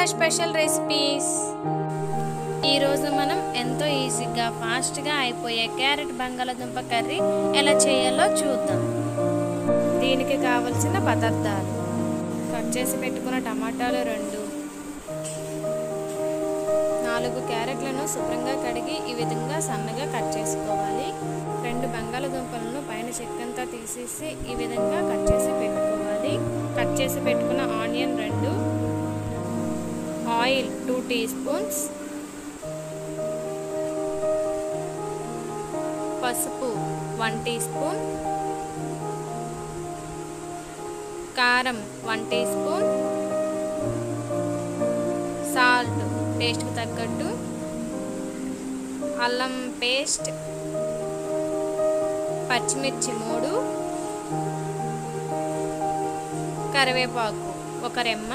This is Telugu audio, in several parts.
స్పెషల్ రెసిపీస్ ఈరోజు మనం ఎంతో ఈజీగా ఫాస్ట్గా అయిపోయే క్యారెట్ బంగాళదుంప కర్రీ ఎలా చేయాలో చూద్దాం దీనికి కావలసిన పదార్థాలు కట్ చేసి పెట్టుకున్న టమాటాలు రెండు నాలుగు క్యారెట్లను శుభ్రంగా కడిగి ఈ విధంగా సన్నగా కట్ చేసుకోవాలి రెండు బంగాళదుంపలను పైన చెక్కంతా తీసేసి ఈ విధంగా కట్ చేసి పెట్టుకోవాలి కట్ చేసి పెట్టుకున్న ఆనియన్ రెండు ఆయిల్ టూ టీ స్పూన్స్ పసుపు వన్ టీ స్పూన్ కారం వన్ టీ స్పూన్ సాల్ట్ టేస్ట్కి తగ్గట్టు అల్లం పేస్ట్ పచ్చిమిర్చి మూడు కరివేపాకు ఒక రెమ్మ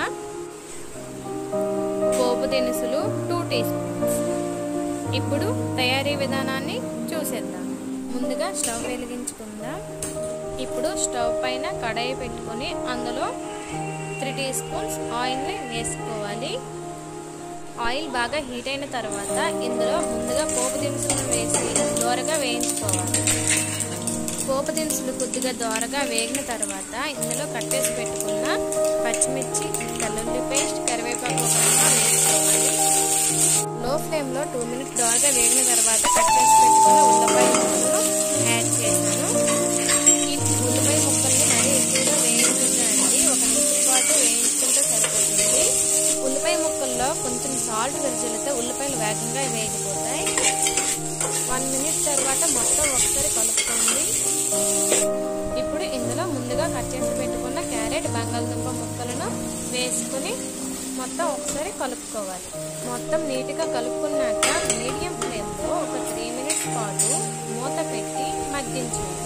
పోపు దినుసులు టూ టీ స్పూన్స్ ఇప్పుడు తయారీ విధానాన్ని చూసేద్దాం ముందుగా స్టవ్ వెలిగించుకుందాం ఇప్పుడు స్టవ్ పైన కడాయి పెట్టుకొని అందులో త్రీ టీ స్పూన్స్ ఆయిల్ని వేసుకోవాలి ఆయిల్ బాగా హీట్ అయిన తర్వాత ఇందులో ముందుగా పోపు దినుసులను వేసి దోరగా వేయించుకోవాలి పోపు దినుసులు కొద్దిగా దోరగా వేగిన తర్వాత ఇందులో కట్టేసి పెట్టుకున్న పచ్చిమిర్చి తెల్లుల్లి పేస్ట్ కరివేపాకు ఒకటిగా వేసుకోవాలి లో ఫ్లేమ్లో టూ మినిట్స్ దోరగా వేగిన తర్వాత కట్ చేసి పెట్టుకున్న ఉల్లపాయ ముక్కలను యాడ్ చేశాను ఈ ఉల్లిపాయ ముక్కల్ని మరీ ఎక్కువగా వేయించండి ఒక నిమిషం పాటు వేయించుకుంటే సరిపోతుంది ఉల్లిపాయ ముక్కల్లో కొంచెం సాల్ట్ విరజలితే ఉల్లిపాయలు వేగంగా వేగిపోతాయి వన్ మినిట్ తర్వాత మొత్తం ఒకసారి కలుపుకోండి ఇప్పుడు ఇందులో ముందుగా కట్ చేసి పెట్టుకున్న క్యారెట్ బంగాళదుంప ముక్కలను వేసుకుని మొత్తం ఒకసారి కలుపుకోవాలి మొత్తం నీట్గా కలుపుకున్నాక మీడియం ఫ్లేమ్లో ఒక త్రీ మినిట్స్ పాటు మూత పెట్టి మగ్గించండి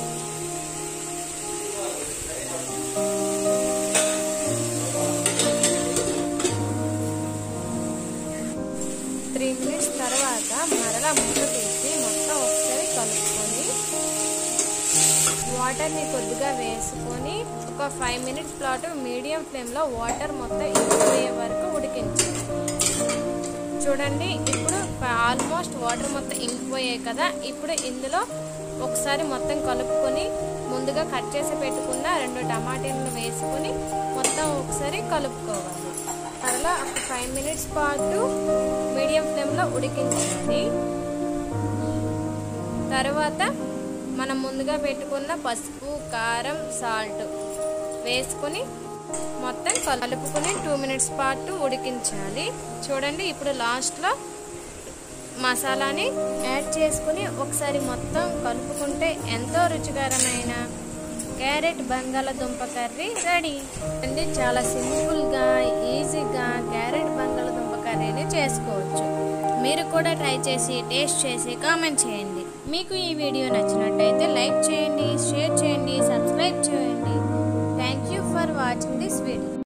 త్రీ మినిట్స్ తర్వాత మరలా మూత తీసి మొత్తం ఒకసారి కలుపుకొని వాటర్ని కొద్దిగా వేసుకొని ఒక ఫైవ్ మినిట్స్ పాటు మీడియం ఫ్లేమ్లో వాటర్ మొత్తం ఇంకిపోయే వరకు ఉడికించాలి చూడండి ఇప్పుడు ఆల్మోస్ట్ వాటర్ మొత్తం ఇంకిపోయాయి కదా ఇప్పుడు ఇందులో ఒకసారి మొత్తం కలుపుకొని ముందుగా కట్ చేసి పెట్టుకున్న రెండు టమాటీలను వేసుకొని మొత్తం ఒకసారి కలుపుకోవాలి మరలా ఒక ఫైవ్ మినిట్స్ పాటు మీడియం ఫ్లేమ్లో ఉడికించాలి తర్వాత మనం ముందుగా పెట్టుకున్న పసుపు కారం సాల్ట్ వేసుకొని మొత్తం కలుపుకొని టూ మినిట్స్ పాటు ఉడికించాలి చూడండి ఇప్పుడు లాస్ట్లో మసాలాని యాడ్ చేసుకుని ఒకసారి మొత్తం కలుపుకుంటే ఎంతో రుచికరమైన క్యారెట్ బంగాళదుంప కర్రీ రెడీ అండి చాలా సింపుల్గా ఈజీగా క్యారెట్ బంగాళదుంప కర్రీని చేసుకోవచ్చు మీరు కూడా ట్రై చేసి టేస్ట్ చేసి కామెంట్ చేయండి మీకు ఈ వీడియో నచ్చినట్టయితే లైక్ చేయండి షేర్ చేయండి సబ్స్క్రైబ్ చేయండి thank you for watching this video